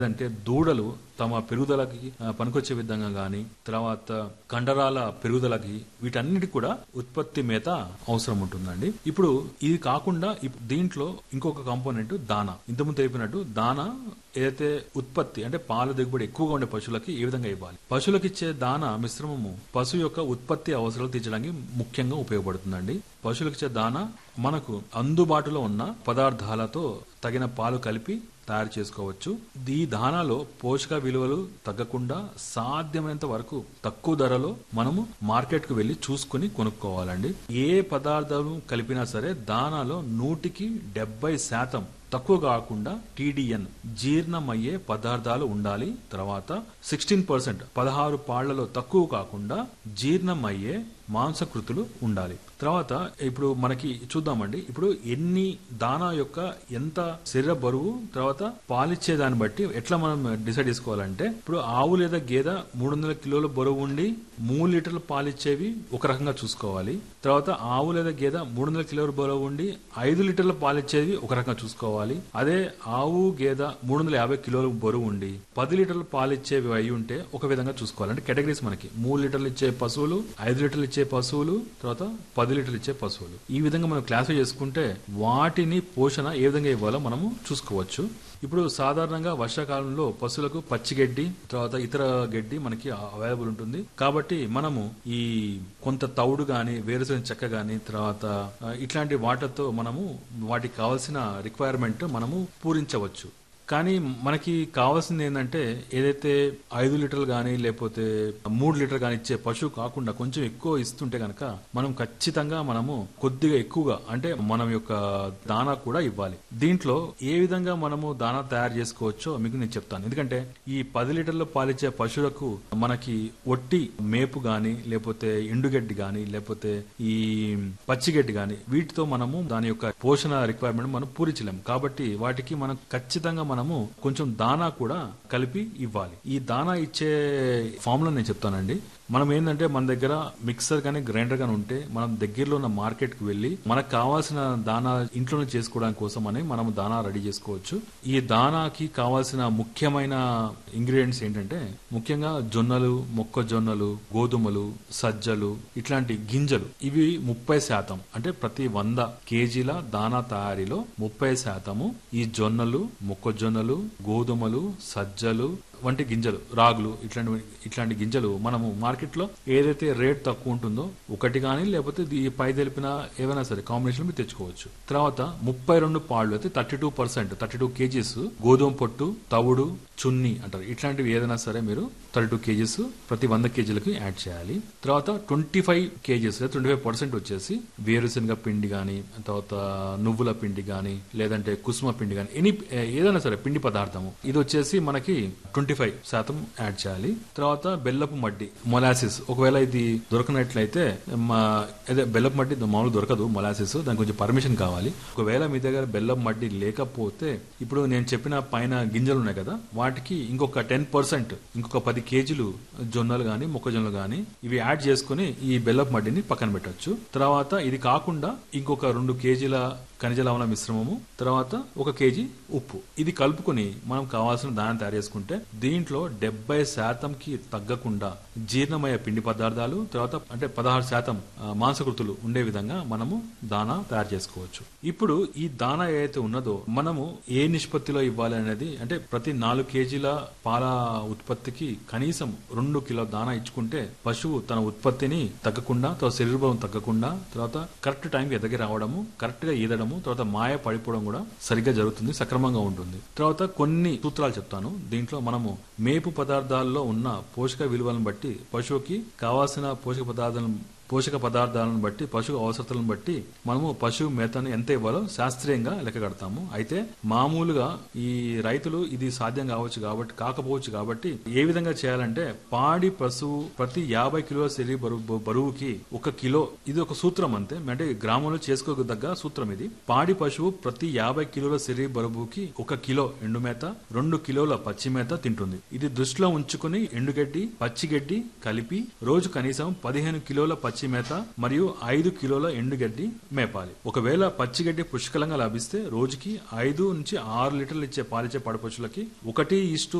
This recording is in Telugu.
అంటే దూడలు తమ పెరుగుదలకి ఆ, పనికొచ్చే విధంగా గాని తర్వాత కండరాల పెరుగుదలకి వీటన్నిటి కూడా ఉత్పత్తి మేత అవసరం ఉంటుందండి ఇప్పుడు ఇది కాకుండా ఇప్- దీంట్లో ఇంకొక కాంపోనెంట్ దానా ఇంతకుముందు తెలిపినట్టు దానా ఏదైతే ఉత్పత్తి అంటే పాల దిగుబడి ఎక్కువగా ఉండే పశువులకి ఏ విధంగా ఇవ్వాలి పశువులకు ఇచ్చే దానా మిశ్రమము పశువు యొక్క ఉత్పత్తి అవసరాలు తీర్చడానికి ముఖ్యంగా ఉపయోగపడుతుందండి పశువులకు ఇచ్చే దానా మనకు అందుబాటులో ఉన్న పదార్థాలతో తగిన పాలు కలిపి తయారు చేసుకోవచ్చు ఈ దానాలో పోషక విలువలు తగ్గకుండా సాధ్యమైనంత వరకు తక్కువ ధరలో మనము మార్కెట్ కు వెళ్లి చూసుకుని కొనుక్కోవాలండి ఏ పదార్థాలు కలిపినా సరే దానాలో నూటికి డెబ్బై శాతం తక్కువ కాకుండా టీడీఎన్ జీర్ణమయ్యే పదార్థాలు ఉండాలి తర్వాత సిక్స్టీన్ పర్సెంట్ పదహారు పాళ్లలో తక్కువ కాకుండా జీర్ణమయ్యే మాంసకృతులు ఉండాలి తర్వాత ఇప్పుడు మనకి చూద్దామండి ఇప్పుడు ఎన్ని దానా యొక్క ఎంత శరీర బరువు తర్వాత పాలిచ్చే దాన్ని బట్టి ఎట్లా మనం డిసైడ్ చేసుకోవాలంటే ఇప్పుడు ఆవు లేదా గేదె మూడు వందల కిలోల బరువు ఉండి మూడు లీటర్లు పాలిచ్చేవి ఒక రకంగా చూసుకోవాలి తర్వాత ఆవు లేదా గేదె మూడు వందల కిలోల బరువు ఉండి ఐదు లీటర్ల పాలిచ్చేవి ఒక రకంగా చూసుకోవాలి అదే ఆవు గేదె మూడు వందల యాభై కిలోల బరువు ఉండి పది లీటర్లు పాలిచ్చేవి అయి ఉంటే ఒక విధంగా చూసుకోవాలి అంటే కేటగిరీస్ మనకి మూడు లీటర్లు ఇచ్చే పశువులు ఐదు లీటర్లు ఇచ్చే పశువులు తర్వాత పది లీటర్లు ఇచ్చే పశువులు ఈ విధంగా మనం క్లాసిఫై చేసుకుంటే వాటిని పోషణ ఏ విధంగా ఇవ్వాలో మనము చూసుకోవచ్చు ఇప్పుడు సాధారణంగా వర్షాకాలంలో పశువులకు పచ్చి గడ్డి తర్వాత ఇతర గడ్డి మనకి అవైలబుల్ ఉంటుంది కాబట్టి మనము ఈ కొంత తౌడు గాని వేరుశనగ చెక్క గాని తర్వాత ఆ, ఇట్లాంటి వాటితో మనము వాటికి కావాల్సిన రిక్వైర్మెంట్ మనము పూరించవచ్చు కానీ మనకి కావాల్సింది ఏంటంటే ఏదైతే ఐదు లీటర్లు కానీ లేకపోతే మూడు లీటర్ కానీ ఇచ్చే పశువు కాకుండా కొంచెం ఎక్కువ ఇస్తుంటే గనక మనం ఖచ్చితంగా మనము కొద్దిగా ఎక్కువగా అంటే మనం యొక్క దానా కూడా ఇవ్వాలి దీంట్లో ఏ విధంగా మనము దానా తయారు చేసుకోవచ్చో మీకు నేను చెప్తాను ఎందుకంటే ఈ పది లీటర్లు పాలిచ్చే పశువులకు మనకి ఒట్టి మేపు గాని లేకపోతే ఎండుగడ్డి గాని లేకపోతే ఈ పచ్చిగడ్డి గాని వీటితో మనము దాని యొక్క పోషణ రిక్వైర్మెంట్ మనం పూరించలేము కాబట్టి వాటికి మనం ఖచ్చితంగా మనము కొంచెం దానా కూడా కలిపి ఇవ్వాలి ఈ దానా ఇచ్చే ఫార్ములా నేను చెప్తానండి మనం ఏంటంటే మన దగ్గర మిక్సర్ కానీ గ్రైండర్ కానీ ఉంటే మనం దగ్గరలో ఉన్న మార్కెట్ కు వెళ్ళి మనకు కావాల్సిన దానా ఇంట్లోనే చేసుకోవడానికి కోసం అని మనం దానా రెడీ చేసుకోవచ్చు ఈ దానాకి కావాల్సిన ముఖ్యమైన ఇంగ్రీడియంట్స్ ఏంటంటే ముఖ్యంగా జొన్నలు మొక్కజొన్నలు గోధుమలు సజ్జలు ఇట్లాంటి గింజలు ఇవి ముప్పై శాతం అంటే ప్రతి వంద కేజీల దానా తయారీలో ముప్పై శాతము ఈ జొన్నలు మొక్కజొన్నలు గోధుమలు సజ్జలు వంటి గింజలు రాగులు ఇట్లాంటి ఇట్లాంటి గింజలు మనము మార్కెట్ లో ఏదైతే రేట్ తక్కువ ఉంటుందో ఒకటి కానీ లేకపోతే ఈ పై తెలిపిన ఏవైనా సరే కాంబినేషన్ మీరు తెచ్చుకోవచ్చు తర్వాత ముప్పై రెండు పాళ్ళు అయితే thirty two percent thirty two KGs గోధుమ పొట్టు తవుడు చున్ని అంటారు ఇట్లాంటివి ఏదైనా సరే మీరు థర్టీ టూ కేజీస్ ప్రతి వంద కేజీలకు యాడ్ చేయాలి తర్వాత twenty five KGs twenty five percent వచ్చేసి వేరుశనగ పిండి కానీ తర్వాత నువ్వుల పిండి కానీ లేదంటే కుసుమ పిండి కానీ ఎనీ ఏదైనా సరే పిండి పదార్థము ఇది వచ్చేసి మనకి ట్వంటీ ఫైవ్ శాతం యాడ్ చేయాలి తర్వాత బెల్లపు మడ్డి మొలాసిస్ ఒకవేళ ఇది దొరకనట్లయితే మా అదే బెల్లపు మడ్డి మామూలు దొరకదు మొలాసిస్ దానికి కొంచెం పర్మిషన్ కావాలి ఒకవేళ మీ దగ్గర బెల్లపు మడ్డి లేకపోతే ఇప్పుడు నేను చెప్పిన పైన గింజలు ఉన్నాయి కదా వాటికి ఇంకొక టెన్ పర్సెంట్ ఇంకొక పది కేజీలు జొన్నలు గాని మొక్కజొన్నలు గాని ఇవి యాడ్ చేసుకుని ఈ బెల్లపు మడ్డిని పక్కన పెట్టొచ్చు తర్వాత ఇది కాకుండా ఇంకొక రెండు కేజీల ఖనిజ లవణ మిశ్రమము తర్వాత ఒక కేజీ ఉప్పు ఇది కలుపుకొని మనం కావాల్సిన దాన్ని తయారు చేసుకుంటే దీంట్లో డెబ్బై శాతంకి తగ్గకుండా జీర్ణమయ్యే పిండి పదార్థాలు తర్వాత అంటే పదహారు శాతం ఆ, మాంసకృతులు ఉండే విధంగా మనము దానా తయారు చేసుకోవచ్చు ఇప్పుడు ఈ దానా ఏదైతే ఉన్నదో మనము ఏ నిష్పత్తిలో ఇవ్వాలి అనేది అంటే ప్రతి నాలుగు కేజీల పాల ఉత్పత్తికి కనీసం రెండు కిలో దానా ఇచ్చుకుంటే పశువు తన ఉత్పత్తిని తగ్గకుండా తర్వాత శరీర బలం తగ్గకుండా తర్వాత కరెక్ట్ టైంకి ఎదగి రావడము కరెక్ట్ గా ఈదడము తర్వాత మాయ పడిపోవడం కూడా సరిగ్గా జరుగుతుంది సక్రమంగా ఉంటుంది తర్వాత కొన్ని సూత్రాలు చెప్తాను దీంట్లో మనము మేపు పదార్థాల్లో ఉన్న పోషక విలువలను బట్టి పశువుకి కావాల్సిన పోషక పదార్థాలను పోషక పదార్థాలను బట్టి పశువు అవసరతలను బట్టి మనము పశువు మేతను ఎంత ఇవ్వాలో శాస్త్రీయంగా లెక్క కడతాము అయితే మామూలుగా ఈ రైతులు ఇది సాధ్యం కావచ్చు కాబట్టి కాకపోవచ్చు కాబట్టి ఏ విధంగా చేయాలంటే పాడి పశువు ప్రతి యాభై కిలోల శరీర బరువు బరువుకి ఒక కిలో ఇది ఒక సూత్రం అంతే అంటే గ్రామంలో చేసుకోదగ్గ సూత్రం ఇది పాడి పశువు ప్రతి యాభై కిలోల శరీర బరువుకి ఒక కిలో ఎండు మేత రెండు కిలోల పచ్చి మేత తింటుంది ఇది దృష్టిలో ఉంచుకుని ఎండుగడ్డి పచ్చిగడ్డి కలిపి రోజు కనీసం పదిహేను కిలోల పచ్చి పచ్చి మేత మరియు ఐదు కిలోల ఎండుగడ్డి మేపాలి ఒకవేళ పచ్చిగడ్డి పుష్కలంగా లభిస్తే రోజుకి ఐదు నుంచి ఆరు లీటర్లు ఇచ్చే పాలిచ్చే పడపశువులకి ఒకటి ఇష్టు